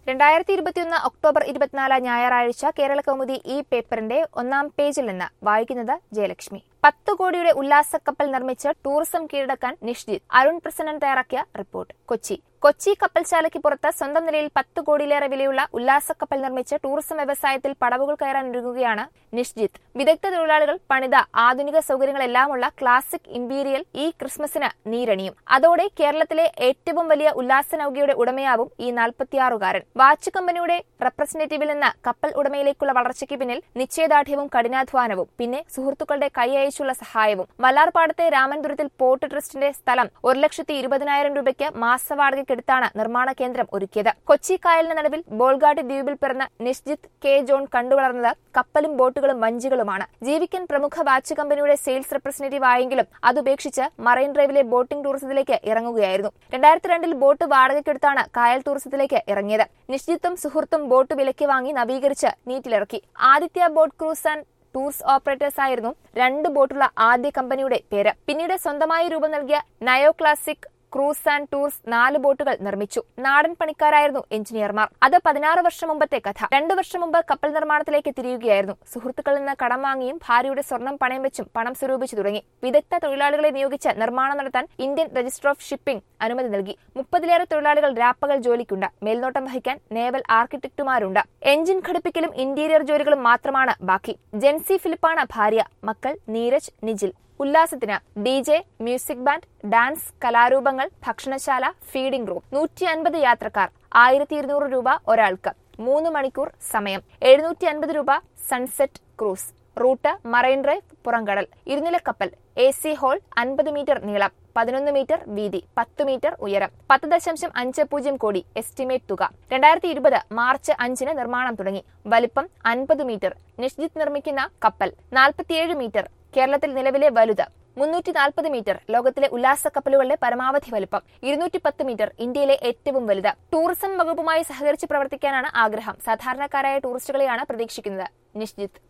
രണ്ടായിരത്തി ഇരുപത്തിയൊന്ന് ഒക്ടോബർ ഇരുപത്തിനാല് ഞായറാഴ്ച കേരള കൗമുദി ഈ പേപ്പറിന്റെ ഒന്നാം പേജിൽ നിന്ന് വായിക്കുന്നത് ജയലക്ഷ്മി പത്ത് കോടിയുടെ ഉല്ലാസക്കപ്പൽ നിർമ്മിച്ച് ടൂറിസം കീഴടക്കാൻ നിഷ്ജിത് അരുൺ പ്രസന്നൻ തയ്യാറാക്കിയ റിപ്പോർട്ട് കൊച്ചി കൊച്ചി കപ്പൽശാലയ്ക്ക് പുറത്ത് സ്വന്തം നിലയിൽ പത്ത് കോടിയിലേറെ വിലയുള്ള ഉല്ലാസക്കപ്പൽ നിർമ്മിച്ച് ടൂറിസം വ്യവസായത്തിൽ പടവുകൾ കയറാൻ ഒരുങ്ങുകയാണ് നിഷ്ജിത്ത് വിദഗ്ധ തൊഴിലാളികൾ പണിത ആധുനിക സൗകര്യങ്ങളെല്ലാമുള്ള ക്ലാസിക് ഇമ്പീരിയൽ ഈ ക്രിസ്മസിന് നീരണിയും അതോടെ കേരളത്തിലെ ഏറ്റവും വലിയ ഉല്ലാസ നൌകയുടെ ഉടമയാവും ഈ നാൽപ്പത്തിയാറുകാരൻ വാച്ച് കമ്പനിയുടെ റെപ്രസെന്റേറ്റീവിൽ നിന്ന് കപ്പൽ ഉടമയിലേക്കുള്ള വളർച്ചയ്ക്ക് പിന്നിൽ നിശ്ചയദാർഢ്യവും കഠിനാധ്വാനവും പിന്നെ സുഹൃത്തുക്കളുടെ കൈയയച്ചുള്ള സഹായവും മല്ലാർപാടത്തെ രാമൻപുരത്തിൽ പോർട്ട് ട്രസ്റ്റിന്റെ സ്ഥലം ഒരു ലക്ഷത്തി ഇരുപതിനായിരം രൂപയ്ക്ക് മാസവാടകയ്ക്കെടുത്താണ് നിർമ്മാണ കേന്ദ്രം ഒരുക്കിയത് കൊച്ചി കായലിന് നടുവിൽ ബോൾഗാട്ട് ദ്വീപിൽ പിറന്ന നിഷ്ജിത്ത് കെ ജോൺ കണ്ടുവളർന്നത് കപ്പലും ബോട്ടുകളും വഞ്ചികളുമാണ് ജീവിക്കാൻ പ്രമുഖ വാച്ച് കമ്പനിയുടെ സെയിൽസ് റെപ്രസെന്റേറ്റീവ് ആയെങ്കിലും അതുപേക്ഷിച്ച് മറൈൻ ഡ്രൈവിലെ ബോട്ടിംഗ് ടൂറിസത്തിലേക്ക് ഇറങ്ങുകയായിരുന്നു രണ്ടായിരത്തി രണ്ടിൽ ബോട്ട് വാടകയ്ക്കെടുത്താണ് കായൽ ടൂറിസത്തിലേക്ക് ഇറങ്ങിയത് നിശ്ചിത്തും സുഹൃത്തും ബോട്ട് വിലയ്ക്ക് വാങ്ങി നവീകരിച്ച് നീറ്റിലിറക്കി Aditya boat cruise and tours operators ആയിരുന്നു രണ്ട് ബോട്ടുള്ള ആദ്യ കമ്പനിയുടെ പേര് പിന്നീട് സ്വന്തമായി രൂപം നൽകിയ neo classic cruise and tours നാല് ബോട്ടുകൾ നിർമ്മിച്ചു നാടൻ പണിക്കാരായിരുന്നു എഞ്ചിനീയർമാർ അത് പതിനാറ് വർഷം മുമ്പത്തെ കഥ രണ്ടു വർഷം മുമ്പ് കപ്പൽ നിർമ്മാണത്തിലേക്ക് തിരിയുകയായിരുന്നു സുഹൃത്തുക്കളിൽ നിന്ന് കടം വാങ്ങിയും ഭാര്യയുടെ സ്വർണം പണയം വെച്ചും പണം സ്വരൂപിച്ചു തുടങ്ങി വിദഗ്ധ തൊഴിലാളികളെ നിയോഗിച്ച് നിർമ്മാണം നടത്താൻ ഇന്ത്യൻ രജിസ്റ്റർ ഓഫ് ഷിപ്പിംഗ് അനുമതി നൽകി മുപ്പതിലേറെ തൊഴിലാളികൾ രാപ്പകൽ ജോലിക്കുണ്ട് മേൽനോട്ടം വഹിക്കാൻ നേവൽ ആർക്കിടെക്ടുമാരുണ്ട് എഞ്ചിൻ ഘടിപ്പിക്കലും ഇന്റീരിയർ ജോലികളും മാത്രമാണ് ബാക്കി ജെൻസി ഫിലിപ്പാണ് ഭാര്യ മക്കൾ നീരജ് നിജിൽ ഉല്ലാസത്തിന് D J music band dance കലാരൂപങ്ങൾ ഭക്ഷണശാല ഫീഡിംഗ് റൂം നൂറ്റി അൻപത് യാത്രക്കാർ ആയിരത്തി ഇരുന്നൂറ് രൂപ ഒരാൾക്ക് മൂന്ന് മണിക്കൂർ സമയം എഴുന്നൂറ്റി അൻപത് രൂപ sunset cruise route Marine Drive പുറംകടൽ ഇരുനിലക്കപ്പൽ എ സി ഹോൾ അൻപത് മീറ്റർ നീളം പതിനൊന്ന് മീറ്റർ വീതി പത്ത് മീറ്റർ ഉയരം പത്ത് ദശാംശം അഞ്ച് പൂജ്യം കോടി എസ്റ്റിമേറ്റ് തുക രണ്ടായിരത്തി ഇരുപത് മാർച്ച് അഞ്ചിന് നിർമ്മാണം തുടങ്ങി വലിപ്പം അൻപത് മീറ്റർ നിഷ്ജിത്ത് നിർമ്മിക്കുന്ന കപ്പൽ നാൽപ്പത്തിയേഴ് മീറ്റർ കേരളത്തിൽ നിലവിലെ വലുത് മുന്നൂറ്റി നാൽപ്പത് മീറ്റർ ലോകത്തിലെ ഉല്ലാസ കപ്പലുകളുടെ പരമാവധി വലുപ്പം ഇരുന്നൂറ്റി പത്ത് മീറ്റർ ഇന്ത്യയിലെ ഏറ്റവും വലുത് ടൂറിസം വകുപ്പുമായി സഹകരിച്ച് പ്രവർത്തിക്കാനാണ് ആഗ്രഹം സാധാരണക്കാരായ ടൂറിസ്റ്റുകളെയാണ് പ്രതീക്ഷിക്കുന്നത് നിഷ്ജിത്ത്